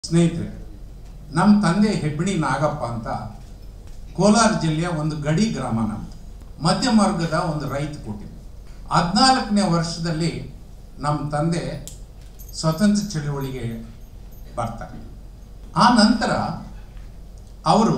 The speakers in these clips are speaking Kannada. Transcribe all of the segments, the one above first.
ಸ್ನೇಹಿತರೆ ನಮ್ಮ ತಂದೆ ಹೆಬ್ಬಿಣಿ ನಾಗಪ್ಪ ಅಂತ ಕೋಲಾರ ಜಿಲ್ಲೆಯ ಒಂದು ಗಡಿ ಗ್ರಾಮ ನಮ್ಮದು ಮಧ್ಯಮ ವರ್ಗದ ಒಂದು ರೈತ ಕುಟುಂಬ ಹದಿನಾಲ್ಕನೇ ವರ್ಷದಲ್ಲಿ ನಮ್ಮ ತಂದೆ ಸ್ವತಂತ್ರ ಚಳುವಳಿಗೆ ಬರ್ತಾರೆ ಆ ನಂತರ ಅವರು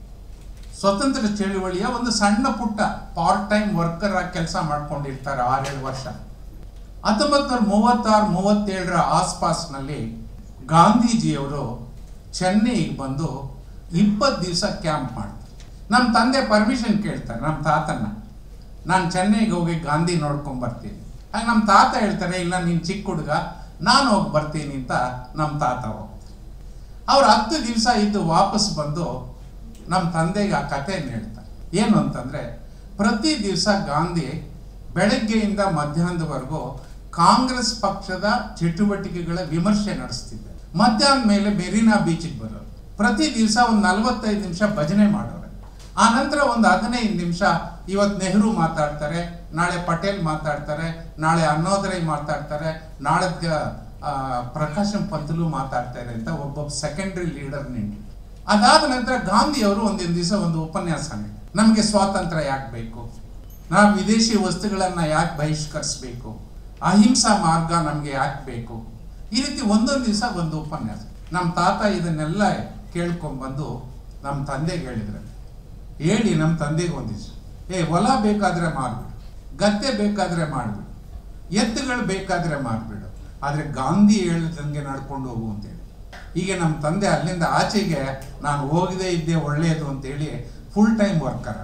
ಸ್ವತಂತ್ರ ಚಳುವಳಿಯ ಒಂದು ಸಣ್ಣ ಪುಟ್ಟ ಪಾರ್ಟ್ ಟೈಮ್ ವರ್ಕರ್ ಆಗಿ ಕೆಲಸ ಮಾಡ್ಕೊಂಡಿರ್ತಾರೆ ಆರೇಳು ವರ್ಷ ಹತ್ತೊಂಬತ್ತು ನೂರ ಮೂವತ್ತಾರು ಮೂವತ್ತೇಳರ ಆಸ್ಪಾಸ್ನಲ್ಲಿ ಗಾಂಧೀಜಿಯವರು ಚೆನ್ನೈಗೆ ಬಂದು ಇಪ್ಪತ್ತು ದಿವಸ ಕ್ಯಾಂಪ್ ಮಾಡ್ತಾರೆ ನಮ್ಮ ತಂದೆ ಪರ್ಮಿಷನ್ ಕೇಳ್ತಾರೆ ನಮ್ಮ ತಾತನ ನಾನು ಚೆನ್ನೈಗೆ ಹೋಗಿ ಗಾಂಧಿ ನೋಡ್ಕೊಂಡ್ ಬರ್ತೀನಿ ಆಗ ನಮ್ಮ ತಾತ ಹೇಳ್ತಾರೆ ಇಲ್ಲ ನೀನು ಚಿಕ್ಕ ಹುಡುಗ ನಾನು ಹೋಗಿ ಬರ್ತೀನಿ ಅಂತ ನಮ್ಮ ತಾತ ಹೋಗ್ತಾರೆ ಅವ್ರು ಹತ್ತು ದಿವಸ ಇದ್ದು ವಾಪಸ್ ಬಂದು ನಮ್ಮ ತಂದೆಗೆ ಆ ಕಥೆಯನ್ನು ಹೇಳ್ತಾರೆ ಏನು ಅಂತಂದ್ರೆ ಪ್ರತಿ ದಿವಸ ಗಾಂಧಿ ಬೆಳಗ್ಗೆಯಿಂದ ಮಧ್ಯಾಹ್ನದವರೆಗೂ ಕಾಂಗ್ರೆಸ್ ಪಕ್ಷದ ಚಟುವಟಿಕೆಗಳ ವಿಮರ್ಶೆ ನಡೆಸ್ತಿದ್ದೆ ಮಧ್ಯಾಹ್ನ ಮೇಲೆ ಮೆರಿನಾ ಬೀಚಿಗೆ ಬರೋರು ಪ್ರತಿ ದಿವಸ ಒಂದು ನಲವತ್ತೈದು ನಿಮಿಷ ಭಜನೆ ಮಾಡೋರೆ ಆ ನಂತರ ಒಂದು ಹದಿನೈದು ನಿಮಿಷ ಇವತ್ತು ನೆಹರು ಮಾತಾಡ್ತಾರೆ ನಾಳೆ ಪಟೇಲ್ ಮಾತಾಡ್ತಾರೆ ನಾಳೆ ಅನ್ನೋದರೈ ಮಾತಾಡ್ತಾರೆ ನಾಳೆ ಆ, ಪ್ರಕಾಶಂ ಪಂತಲು ಮಾತಾಡ್ತಾರೆ ಅಂತ ಒಬ್ಬೊಬ್ಬ ಸೆಕೆಂಡ್ರಿ ಲೀಡರ್ ನಿಂತು ಅದಾದ ನಂತರ ಗಾಂಧಿಯವರು ಒಂದಿನ ದಿವಸ ಒಂದು ಉಪನ್ಯಾಸ ನೀಡಿ ನಮಗೆ ಸ್ವಾತಂತ್ರ್ಯ ಯಾಕೆ ಬೇಕು ನಾವು ವಿದೇಶಿ ವಸ್ತುಗಳನ್ನ ಯಾಕೆ ಬಹಿಷ್ಕರಿಸಬೇಕು ಅಹಿಂಸಾ ಮಾರ್ಗ ನಮಗೆ ಯಾಕೆ ಬೇಕು ಈ ರೀತಿ ಒಂದೊಂದು ದಿವಸ ಒಂದು ಉಪನ್ಯಾಸ ನಮ್ಮ ತಾತ ಇದನ್ನೆಲ್ಲ ಕೇಳ್ಕೊಂಡ್ಬಂದು ನಮ್ಮ ತಂದೆಗೆ ಹೇಳಿದ್ರೆ ಹೇಳಿ ನಮ್ಮ ತಂದೆಗೆ ಒಂದು ದಿವಸ ಏ ಹೊಲ ಬೇಕಾದ್ರೆ ಮಾಡ್ಬಿಡು ಗದ್ದೆ ಬೇಕಾದ್ರೆ ಮಾಡ್ಬಿಡು ಎತ್ತುಗಳು ಬೇಕಾದ್ರೆ ಮಾಡ್ಬಿಡು ಆದ್ರೆ ಗಾಂಧಿ ಹೇಳಿದಂಗೆ ನಡ್ಕೊಂಡು ಹೋಗು ಅಂತೇಳಿ ಹೀಗೆ ನಮ್ಮ ತಂದೆ ಅಲ್ಲಿಂದ ಆಚೆಗೆ ನಾನು ಹೋಗದೇ ಇದ್ದೆ ಒಳ್ಳೆಯದು ಅಂತೇಳಿ ಫುಲ್ ಟೈಮ್ ವರ್ಕರ್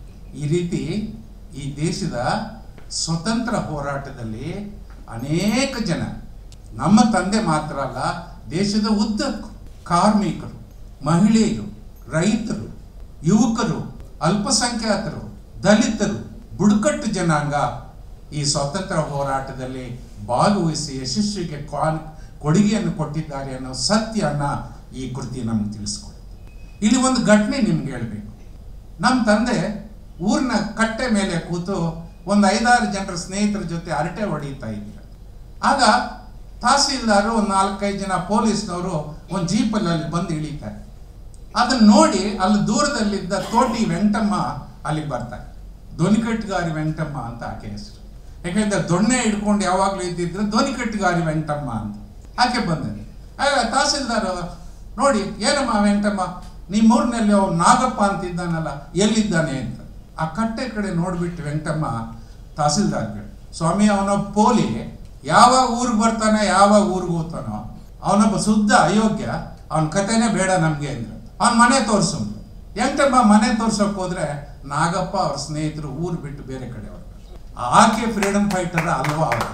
ಈ ರೀತಿ ಈ ದೇಶದ ಸ್ವತಂತ್ರ ಹೋರಾಟದಲ್ಲಿ ಅನೇಕ ಜನ ನಮ್ಮ ತಂದೆ ಮಾತ್ರ ಅಲ್ಲ ದೇಶದ ಉದ್ದಕ್ಕೂ ಕಾರ್ಮಿಕರು ಮಹಿಳೆಯರು ರೈತರು ಯುವಕರು ಅಲ್ಪಸಂಖ್ಯಾತರು ದಲಿತರು ಬುಡಕಟ್ಟು ಜನಾಂಗ ಈ ಸ್ವಾತಂತ್ರ್ಯ ಹೋರಾಟದಲ್ಲಿ ಭಾಗವಹಿಸಿ ಯಶಸ್ವಿಗೆ ಕ್ವಾನ್- ಕೊಡುಗೆಯನ್ನು ಕೊಟ್ಟಿದ್ದಾರೆ ಅನ್ನೋ ಸತ್ಯನ ಈ ಕೃತಿ ನಮ್ಗೆ ತಿಳಿಸ್ಕೊಡಿ ಇಲ್ಲಿ ಒಂದು ಘಟನೆ ನಿಮ್ಗೆ ಹೇಳ್ಬೇಕು ನಮ್ಮ ತಂದೆ ಊರಿನ ಕಟ್ಟೆ ಮೇಲೆ ಕೂತು ಒಂದು ಐದಾರು ಜನರ ಸ್ನೇಹಿತರ ಜೊತೆ ಹರಟೆ ಹೊಡೀತಾ ಇದ್ರು ಆಗ ತಹಸೀಲ್ದಾರು ಒಂದು ನಾಲ್ಕೈದು ಜನ ಪೊಲೀಸ್ನವರು ಒಂದು ಜೀಪಲ್ಲಿ ಅಲ್ಲಿ ಬಂದು ಇಳಿತಾರೆ ಅದನ್ನ ನೋಡಿ ಅಲ್ಲಿ ದೂರದಲ್ಲಿದ್ದ ತೋಟಿ ವೆಂಕಟಮ್ಮ ಅಲ್ಲಿಗೆ ಬರ್ತಾರೆ ಧ್ವನಿಕಟ್ಟುಗಾರಿ ವೆಂಕಟಮ್ಮ ಅಂತ ಆಕೆ ಹೆಸರು ಯಾಕೆಂದ್ರೆ ದೊಣ್ಣೆ ಹಿಡ್ಕೊಂಡು ಯಾವಾಗಲೂ ಇದ್ದಿದ್ರೆ ಧ್ವನಿಕಟ್ಟುಗಾರಿ ವೆಂಕಟಮ್ಮ ಅಂತ ಆಕೆ ಬಂದರೆ ಆಗ ತಹಸೀಲ್ದಾರ್ ನೋಡಿ ಏನಮ್ಮ ವೆಂಕಟಮ್ಮ ನಿಮ್ಮೂರಿನಲ್ಲಿ ಅವ್ನು ನಾಗಪ್ಪ ಅಂತ ಇದ್ದಾನಲ್ಲ ಎಲ್ಲಿದ್ದಾನೆ ಅಂತ ಆ ಕಟ್ಟೆ ಕಡೆ ನೋಡ್ಬಿಟ್ಟು ವೆಂಕಟಮ್ಮ ತಹಸೀಲ್ದಾರ್ಗಳು ಸ್ವಾಮಿ ಅವನೊಬ್ಬ ಪೋಲಿ ಯಾವಾಗ ಊರಿಗೆ ಬರ್ತಾನೆ ಯಾವಾಗ ಊರಿಗೆ ಹೋಗ್ತಾನೋ ಅವನೊಬ್ಬ ಶುದ್ಧ ಅಯೋಗ್ಯ ಅವನ ಕತೆನೇ ಬೇಡ ನಮ್ಗೆ ಅಂದ್ರೆ ಅವನ ಮನೆ ತೋರ್ಸು ಅಂದ್ರು. ವೆಂಕಟಮ್ಮ ಮನೆ ತೋರ್ಸೋಕ್ ಹೋದ್ರೆ ನಾಗಪ್ಪ ಅವ್ರ ಸ್ನೇಹಿತರು ಊರು ಬಿಟ್ಟು ಬೇರೆ ಕಡೆ ಹೊರಟರು ಆಕೆ ಫ್ರೀಡಮ್ ಫೈಟರ್ ಅಲ್ವಾ ಅವರು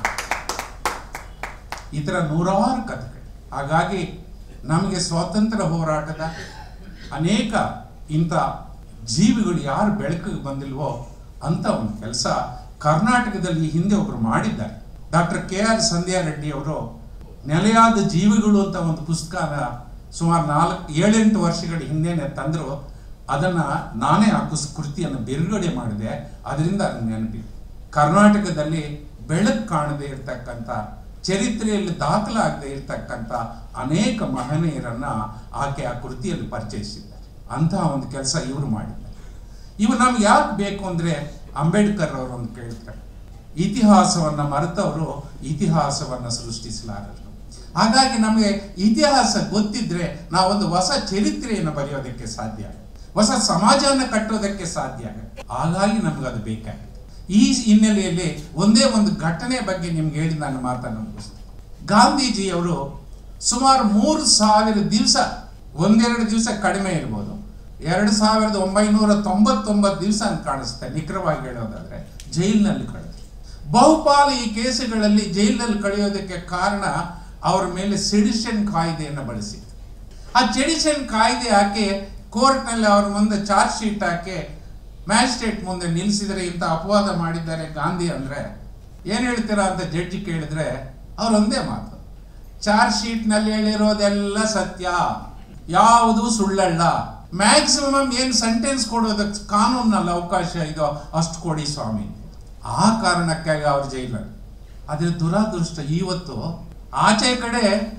ಈ ಥರ ನೂರಾರು ಕಥೆಗಳು ಹಾಗಾಗಿ ನಮಗೆ ಸ್ವಾತಂತ್ರ್ಯ ಹೋರಾಟದ ಅನೇಕ ಇಂಥ ಜೀವಿಗಳು ಯಾರು ಬೆಳಕಿಗೆ ಬಂದಿಲ್ವೋ ಅಂತ ಒಂದು ಕೆಲಸ ಕರ್ನಾಟಕದಲ್ಲಿ ಈ ಹಿಂದೆ ಒಬ್ರು ಮಾಡಿದ್ದಾರೆ doctor K R Sandhya Reddy ಅವರು ನೆಲೆಯಾದ ಜೀವಿಗಳು ಅಂತ ಒಂದು ಪುಸ್ತಕನ ಸುಮಾರು ನಾಲ್ಕು ಏಳೆಂಟು ವರ್ಷಗಳ ಹಿಂದೆನೆ ತಂದರು ಅದನ್ನ ನಾನೇ ಆ ಕುಸ್ ಕೃತಿಯನ್ನು ಬಿಡುಗಡೆ ಮಾಡಿದೆ ಅದರಿಂದ ಅದು ನೆನಪಿದೆ ಕರ್ನಾಟಕದಲ್ಲಿ ಬೆಳಕು ಕಾಣದೇ ಇರತಕ್ಕಂಥ ಚರಿತ್ರೆಯಲ್ಲಿ ದಾಖಲಾಗದೇ ಇರತಕ್ಕಂಥ ಅನೇಕ ಮಹನೀಯರನ್ನ ಆಕೆ ಆ ಕೃತಿಯಲ್ಲಿ ಪರಿಚಯಿಸಿದ್ದಾರೆ ಅಂತಹ ಒಂದು ಕೆಲಸ ಇವರು ಮಾಡಿದ್ದಾರೆ ಇವು ನಮ್ಗೆ ಯಾಕೆ ಬೇಕು ಅಂದ್ರೆ ಅಂಬೇಡ್ಕರ್ ಅವರು ಒಂದು ಕೇಳ್ತಾರೆ ಇತಿಹಾಸವನ್ನ ಮರೆತವರು ಇತಿಹಾಸವನ್ನ ಸೃಷ್ಟಿಸಲಾರರು ಹಾಗಾಗಿ ನಮಗೆ ಇತಿಹಾಸ ಗೊತ್ತಿದ್ರೆ ನಾವೊಂದು ಹೊಸ ಚರಿತ್ರೆಯನ್ನು ಬರೆಯೋದಕ್ಕೆ ಸಾಧ್ಯ ಹೊಸ ಸಮಾಜವನ್ನು ಕಟ್ಟೋದಕ್ಕೆ ಸಾಧ್ಯ ಹಾಗಾಗಿ ನಮ್ಗೆ ಅದು ಬೇಕಾಗಿದೆ ಈ ಹಿನ್ನೆಲೆಯಲ್ಲಿ ಒಂದೇ ಒಂದು ಘಟನೆ ಬಗ್ಗೆ ನಿಮ್ಗೆ ಹೇಳಿ ನಾನು ಮಾತನ್ನು ಮುಗಿಸ್ತೇನೆ ಗಾಂಧೀಜಿಯವರು ಸುಮಾರು ಮೂರು ಸಾವಿರ ದಿವಸ ಒಂದೆರಡು ದಿವಸ ಕಡಿಮೆ ಇರ್ಬೋದು ಎರಡು ಸಾವಿರದ ಒಂಬೈನೂರ ತೊಂಬತ್ತೊಂಬತ್ತು ದಿವಸ ಅಂತ ಕಾಣಿಸುತ್ತೆ ನಿಖರವಾಗಿ ಹೇಳೋದಾದ್ರೆ ಜೈಲಿನಲ್ಲಿ ಕಳೆದ್ರು ಬಹುಪಾಲು ಈ ಕೇಸುಗಳಲ್ಲಿ ಜೈಲಿನಲ್ಲಿ ಕಳೆಯೋದಕ್ಕೆ ಕಾರಣ ಅವರ ಮೇಲೆ ಸೆಡಿಷನ್ ಕಾಯ್ದೆಯನ್ನು ಬಳಸಿತ್ತು ಆ ಸೆಡಿಷನ್ ಕಾಯ್ದೆ ಹಾಕಿ ಕೋರ್ಟ್ನಲ್ಲಿ ಅವ್ರ ಮುಂದೆ ಚಾರ್ಜ್ ಶೀಟ್ ಹಾಕಿ ಮ್ಯಾಜಿಸ್ಟ್ರೇಟ್ ಮುಂದೆ ನಿಲ್ಲಿಸಿದರೆ ಇಂಥ ಅಪವಾದ ಮಾಡಿದ್ದಾರೆ ಗಾಂಧಿ ಅಂದ್ರೆ ಏನ್ ಹೇಳ್ತೀರಾ ಅಂತ ಜಡ್ಜಿ ಕೇಳಿದ್ರೆ ಅವ್ರ ಒಂದೇ ಮಾತು ಚಾರ್ಜ್ ಶೀಟ್ ನಲ್ಲಿ ಹೇಳಿರೋದೆಲ್ಲ ಸತ್ಯ ಯಾವುದು ಸುಳ್ಳಲ್ಲ ಮ್ಯಾಕ್ಸಿಮಮ್ ಏನ್ ಸೆಂಟೆನ್ಸ್ ಕೊಡೋದಕ್ಕೆ ಕಾನೂನಲ್ಲಿ ಅವಕಾಶ ಇದೋ ಅಷ್ಟು ಕೊಡಿ ಸ್ವಾಮಿ ಆ ಕಾರಣಕ್ಕಾಗಿ ಅವ್ರ ಜೈಲಲ್ಲಿ ಆದ್ರೆ ದುರಾದೃಷ್ಟ ಇವತ್ತು ಆಚೆ ಕಡೆ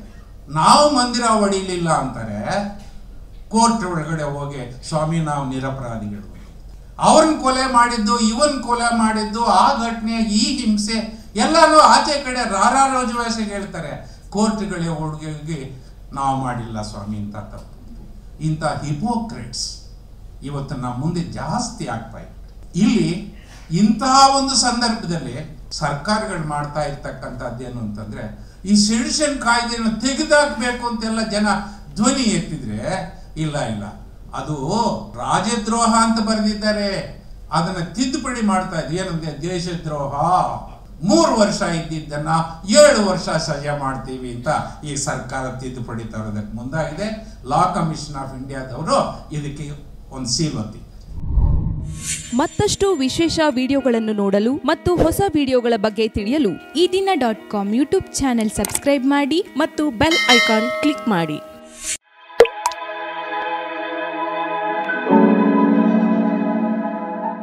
ನಾವು ಮಂದಿರ ಹೊಡಿಲಿಲ್ಲ ಅಂತಾರೆ ಕೋರ್ಟ್ ಒಳಗಡೆ ಹೋಗಿ ಸ್ವಾಮಿ ನಾವು ನಿರಪರಾಧಿಗಳು ಅವ್ರನ್ನ ಕೊಲೆ ಮಾಡಿದ್ದು ಇವನ್ ಕೊಲೆ ಮಾಡಿದ್ದು ಆ ಘಟನೆ ಈ ಹಿಂಸೆ ಎಲ್ಲಾನು ಆಚೆ ಕಡೆ ರಾರಾರೋಜವಾಸಿಗೆ ಹೇಳ್ತಾರೆ ಕೋರ್ಟ್ಗಳೇ ಹೋಗಿ ನಾವು ಮಾಡಿಲ್ಲ ಸ್ವಾಮಿ ಇಂಥ ತಪ್ಪು ಇಂಥ ಹಿಪೋಕ್ರೆಟ್ಸ್ ಇವತ್ತು ನಮ್ಮ ಮುಂದೆ ಜಾಸ್ತಿ ಆಗ್ತಾ ಇದೆ ಇಲ್ಲಿ ಇಂತಹ ಒಂದು ಸಂದರ್ಭದಲ್ಲಿ ಸರ್ಕಾರಗಳು ಮಾಡ್ತಾ ಇರ್ತಕ್ಕಂಥದ್ದೇನು ಅಂತಂದ್ರೆ ಈ ಸಿಟಿಷನ್ ಕಾಯ್ದೆಯನ್ನು ತೆಗೆದಾಕ್ಬೇಕು ಅಂತೆಲ್ಲ ಜನ ಧ್ವನಿ ಎತ್ತಿದ್ರೆ ಇಲ್ಲ ಇಲ್ಲ ಅದು ರಾಜದ್ರೋಹ ಅಂತ ಬರೆದಿದ್ದಾರೆ ಅದನ್ನ ತಿದ್ದುಪಡಿ ಮಾಡ್ತಾ ಇದ್ವಿ ಏನಂದ್ರೆ ದೇಶದ್ರೋಹ ಮೂರು ವರ್ಷ ಇದ್ದಿದ್ದನ್ನ ಏಳು ವರ್ಷ ಸಜಾ ಮಾಡ್ತೀವಿ ಅಂತ ಈ ಸರ್ಕಾರ ತಿದ್ದುಪಡಿ ತರೋದಕ್ಕೆ ಮುಂದಾಗಿದೆ ಲಾ ಕಮಿಷನ್ ಆಫ್ ಇಂಡಿಯಾದವರು ಇದಕ್ಕೆ ಒಂದು ಸೀಲ್ ಒತ್ತಿ ಮತ್ತಷ್ಟು ವಿಶೇಷ ವಿಡಿಯೋಗಳನ್ನು ನೋಡಲು ಮತ್ತು ಹೊಸ ವಿಡಿಯೋಗಳ ಬಗ್ಗೆ ತಿಳಿಯಲು ಈ ದಿನ dot com YouTube channel subscribe ಮಾಡಿ ಮತ್ತು ಬೆಲ್ ಐಕಾನ್ ಕ್ಲಿಕ್ ಮಾಡಿ